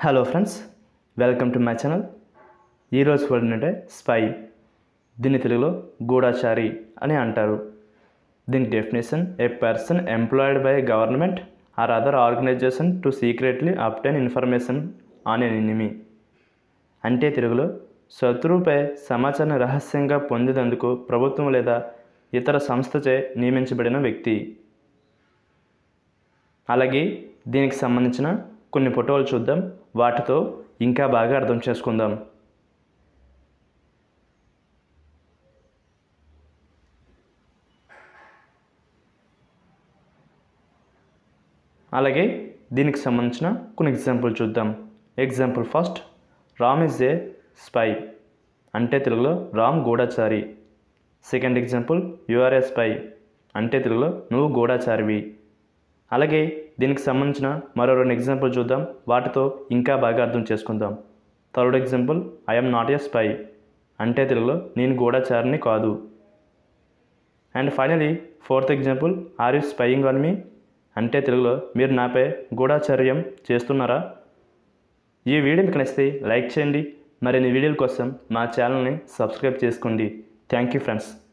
hello friends welcome to my channel ఈరోజు word అంటే spy దీని తెలుగులో గూఢాచారి అని అంటారు దీని definition a person employed by government or other organization to secretly obtain information on an enemy అంటే తెలుగులో శత్రువుపై సమాచారాన్ని రహస్యంగా పొందేందుకు ప్రభుత్వం లేదా ఇతర సంస్థచే నియమించబడిన వ్యక్తి అలాగే దీనికి సంబంధించిన కొన్ని ఫోటోలు చూద్దాం వాటితో ఇంకా బాగా అర్థం చేసుకుందాం అలాగే దీనికి సంబంధించిన కొన్ని ఎగ్జాంపుల్ చూద్దాం example first Ram is a spy అంటే తెలుగులో రామ్ గూఢచారి second example you are a spy అంటే తెలుగులో నువ్వు గూఢచారివి అలాగే దీనికి సంబంధించిన మరో రెండు ఎగ్జాంపుల్ చూద్దాం వాటితో ఇంకా బాగా అర్థం చేసుకుందాం third example I'm not a spy అంటే తెలుగులో నేను గూఢచారిని కాదు and finally fourth example are you spying on me అంటే తెలుగులో మీరు నాపై గూఢాచర్యం చేస్తున్నారా ఈ వీడియో మీకు నచ్చితే లైక్ చేయండి మరిన్ని వీడియోల కోసం మా ఛానల్ని సబ్స్క్రైబ్ చేసుకోండి థ్యాంక్ యూ ఫ్రెండ్స్